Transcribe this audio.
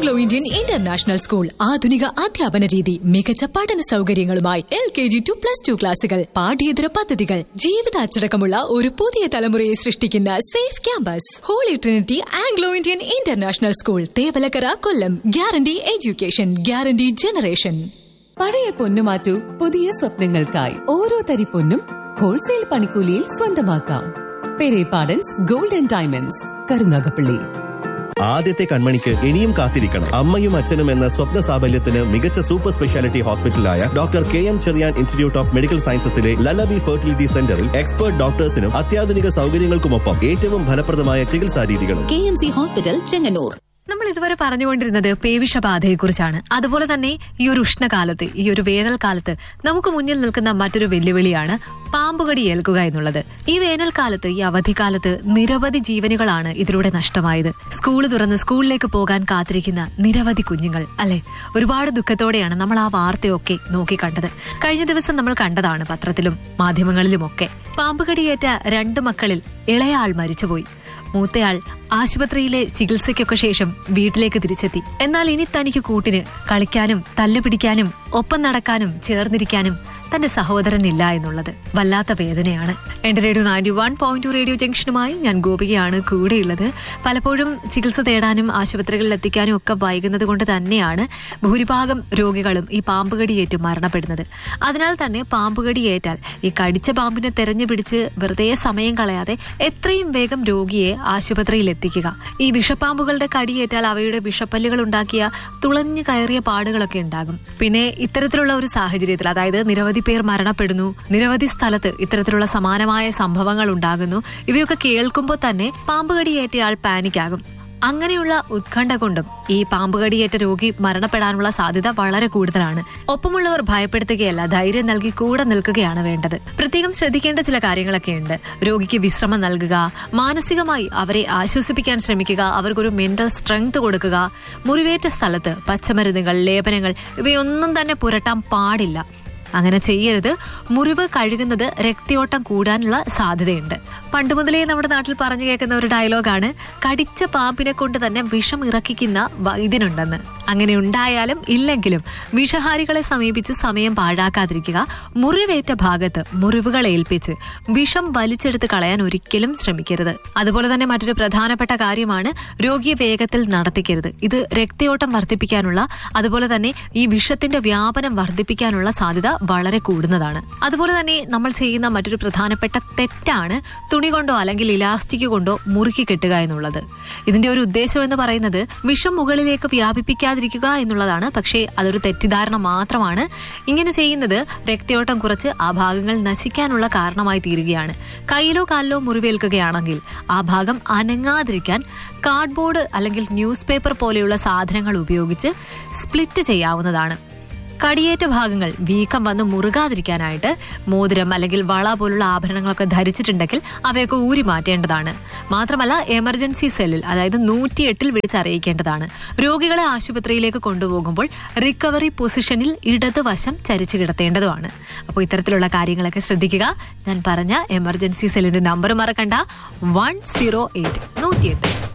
Anglo Indian international school ആധുനിക അധ്യാപന രീതി മികച്ച പഠന സൗകര്യങ്ങളുമായി L K G to plus two ക്ലാസുകൾ പാഠ്യേതര പദ്ധതികൾ ജീവിതാച്ചടക്കമുള്ള ഒരു പുതിയ തലമുറയെ സൃഷ്ടിക്കുന്ന safe campus holy trinity Anglo Indian international school Thevalakkara Kollam guarantee education guarantee generation പഴയ പൊന്നു മാറ്റൂ പുതിയ സ്വപ്നങ്ങൾക്കായി ഓരോ തരി പൊന്നും ഹോൾസെയിൽ പണിക്കൂലിയിൽ സ്വന്തമാക്കാം Perepadans gold and diamonds Karunagappally ആദ്യത്തെ കൺമണിക്ക് ഇനിയും കാത്തിരിക്കണം അമ്മയും അച്ഛനും എന്ന സ്വപ്ന സാഫല്യത്തിന് മികച്ച സൂപ്പർ സ്പെഷ്യാലിറ്റി ഹോസ്പിറ്റലായ doctor K M Cherian institute of medical സയൻസസിലെ ലലബി ഫെർട്ടിലിറ്റി സെന്ററിൽ എക്സ്പേർട്ട് ഡോക്ടേഴ്സിനും അത്യാധുനിക സൗകര്യങ്ങൾക്കുമൊപ്പം ഏറ്റവും ഫലപ്രദമായ ചികിത്സാ രീതികളും K M C hospital Chengannur നമ്മൾ ഇതുവരെ പറഞ്ഞുകൊണ്ടിരുന്നത് പേവിഷബാധയെക്കുറിച്ചാണ് അതുപോലെ തന്നെ ഈ ഒരു ഉഷ്ണകാലത്ത് ഈ ഒരു വേനൽക്കാലത്ത് നമുക്ക് മുന്നിൽ നിൽക്കുന്ന മറ്റൊരു വെല്ലുവിളിയാണ് പാമ്പുകടി ഏൽക്കുക എന്നുള്ളത് ഈ വേനൽക്കാലത്ത് ഈ അവധിക്കാലത്ത് നിരവധി ജീവനുകളാണ് ഇതിലൂടെ നഷ്ടമായത് സ്കൂൾ തുറന്ന് സ്കൂളിലേക്ക് പോകാൻ കാത്തിരിക്കുന്ന നിരവധി കുഞ്ഞുങ്ങൾ അല്ലെ ഒരുപാട് ദുഃഖത്തോടെയാണ് നമ്മൾ ആ വാർത്തയൊക്കെ നോക്കിക്കണ്ടത് കഴിഞ്ഞ ദിവസം നമ്മൾ കണ്ടതാണ് പത്രത്തിലും മാധ്യമങ്ങളിലുമൊക്കെ പാമ്പുകടിയേറ്റ രണ്ട് മക്കളിൽ ഇളയാൾ മരിച്ചുപോയി മൂത്തയാൾ ആശുപത്രിയിലെ ചികിത്സയ്ക്കൊക്കെ ശേഷം വീട്ടിലേക്ക് തിരിച്ചെത്തി എന്നാൽ ഇനി തനിക്ക് കൂട്ടിന് കളിക്കാനും തല്ലുപിടിക്കാനും ഒപ്പം നടക്കാനും ചേർന്നിരിക്കാനും തന്റെ സഹോദരനില്ല എന്നുള്ളത് വല്ലാത്ത വേദനയാണ് എന്റെ radio ninety one point two radio ജംഗ്ഷനുമായി ഞാൻ ഗോപികയാണ് കൂടെയുള്ളത് പലപ്പോഴും ചികിത്സ തേടാനും ആശുപത്രികളിൽ എത്തിക്കാനും ഒക്കെ വൈകുന്നത് കൊണ്ട് തന്നെയാണ് ഭൂരിഭാഗം രോഗികളും ഈ പാമ്പുകടിയേറ്റ് മരണപ്പെടുന്നത് അതിനാൽ തന്നെ പാമ്പുകടിയേറ്റാൽ ഈ കടിച്ച പാമ്പിനെ തെരഞ്ഞു പിടിച്ച് വെറുതെ സമയം കളയാതെ എത്രയും വേഗം രോഗിയെ ആശുപത്രിയിൽ എത്തിക്കുക ഈ വിഷപ്പാമ്പുകളുടെ കടിയേറ്റാൽ അവയുടെ വിഷപ്പല്ലുകൾ ഉണ്ടാക്കിയ തുളഞ്ഞു കയറിയ പാടുകളൊക്കെ ഉണ്ടാകും പിന്നെ ഇത്തരത്തിലുള്ള ഒരു സാഹചര്യത്തിൽ അതായത് നിരവധി പേർ മരണപ്പെടുന്നു നിരവധി സ്ഥലത്ത് ഇത്തരത്തിലുള്ള സമാനമായ സംഭവങ്ങൾ ഉണ്ടാകുന്നു ഇവയൊക്കെ കേൾക്കുമ്പോൾ തന്നെ പാമ്പുകടിയേറ്റയാൾ പാനിക്കാകും അങ്ങനെയുള്ള ഉത്കണ്ഠ കൊണ്ടും ഈ പാമ്പുകടിയേറ്റ രോഗി മരണപ്പെടാനുള്ള സാധ്യത വളരെ കൂടുതലാണ് ഒപ്പമുള്ളവർ ഭയപ്പെടുത്തുകയല്ല ധൈര്യം നൽകി കൂടെ നിൽക്കുകയാണ് വേണ്ടത് പ്രത്യേകം ശ്രദ്ധിക്കേണ്ട ചില കാര്യങ്ങളൊക്കെ ഉണ്ട് രോഗിക്ക് വിശ്രമം നൽകുക മാനസികമായി അവരെ ആശ്വസിപ്പിക്കാൻ ശ്രമിക്കുക അവർക്കൊരു മെന്റൽ സ്ട്രെങ്ത് കൊടുക്കുക മുറിവേറ്റ സ്ഥലത്ത് പച്ചമരുന്നുകൾ ലേപനങ്ങൾ ഇവയൊന്നും തന്നെ പുരട്ടാൻ പാടില്ല അങ്ങനെ ചെയ്യരുത് മുറിവ് കഴുകുന്നത് രക്തയോട്ടം കൂടാനുള്ള സാധ്യതയുണ്ട് പണ്ട് മുതലേ നമ്മുടെ നാട്ടിൽ പറഞ്ഞു കേൾക്കുന്ന ഒരു ഡയലോഗാണ് കടിച്ച പാമ്പിനെ കൊണ്ട് തന്നെ വിഷം ഇറക്കിക്കുന്ന വൈദ്യനുണ്ടെന്ന് അങ്ങനെ ഉണ്ടായാലും ഇല്ലെങ്കിലും വിഷഹാരികളെ സമീപിച്ച് സമയം പാഴാക്കാതിരിക്കുക മുറിവേറ്റ ഭാഗത്ത് മുറിവുകൾ ഏൽപ്പിച്ച് വിഷം വലിച്ചെടുത്ത് കളയാൻ ഒരിക്കലും ശ്രമിക്കരുത് അതുപോലെ തന്നെ മറ്റൊരു പ്രധാനപ്പെട്ട കാര്യമാണ് രോഗിയെ വേഗത്തിൽ നടത്തിക്കരുത് ഇത് രക്തയോട്ടം വർദ്ധിപ്പിക്കാനുള്ള അതുപോലെ തന്നെ ഈ വിഷത്തിന്റെ വ്യാപനം വർദ്ധിപ്പിക്കാനുള്ള സാധ്യത വളരെ കൂടുന്നതാണ് അതുപോലെ തന്നെ നമ്മൾ ചെയ്യുന്ന മറ്റൊരു പ്രധാനപ്പെട്ട തെറ്റാണ് തുണി കൊണ്ടോ അല്ലെങ്കിൽ ഇലാസ്റ്റിക് കൊണ്ടോ മുറുക്കി കെട്ടുക എന്നുള്ളത് ഇതിന്റെ ഒരു ഉദ്ദേശം എന്ന് പറയുന്നത് വിഷം മുകളിലേക്ക് വ്യാപിപ്പിക്കാതിരിക്കുക എന്നുള്ളതാണ് പക്ഷേ അതൊരു തെറ്റിദ്ധാരണ മാത്രമാണ് ഇങ്ങനെ ചെയ്യുന്നത് രക്തയോട്ടം കുറച്ച് ആ ഭാഗങ്ങൾ നശിക്കാനുള്ള കാരണമായി തീരുകയാണ് കയ്യിലോ കാലിലോ മുറിവേൽക്കുകയാണെങ്കിൽ ആ ഭാഗം അനങ്ങാതിരിക്കാൻ കാർഡ്ബോർഡ് അല്ലെങ്കിൽ ന്യൂസ് പേപ്പർ പോലെയുള്ള സാധനങ്ങൾ ഉപയോഗിച്ച് സ്പ്ലിറ്റ് ചെയ്യാവുന്നതാണ് കടിയേറ്റ ഭാഗങ്ങൾ വീക്കം വന്ന് മുറുകാതിരിക്കാനായിട്ട് മോതിരം അല്ലെങ്കിൽ വള പോലുള്ള ആഭരണങ്ങളൊക്കെ ധരിച്ചിട്ടുണ്ടെങ്കിൽ അവയൊക്കെ ഊരി മാറ്റേണ്ടതാണ് മാത്രമല്ല എമർജൻസി സെല്ലിൽ അതായത് നൂറ്റിയെട്ടിൽ വിളിച്ചറിയിക്കേണ്ടതാണ് രോഗികളെ ആശുപത്രിയിലേക്ക് കൊണ്ടുപോകുമ്പോൾ റിക്കവറി പൊസിഷനിൽ ഇടതുവശം ചരിച്ചു കിടത്തേണ്ടതുമാണ് അപ്പോൾ ഇത്തരത്തിലുള്ള കാര്യങ്ങളൊക്കെ ശ്രദ്ധിക്കുക ഞാൻ പറഞ്ഞ എമർജൻസി സെല്ലിന്റെ നമ്പർ മറക്കണ്ട വൺ സീറോ എയ്റ്റ് നൂറ്റിയെട്ട്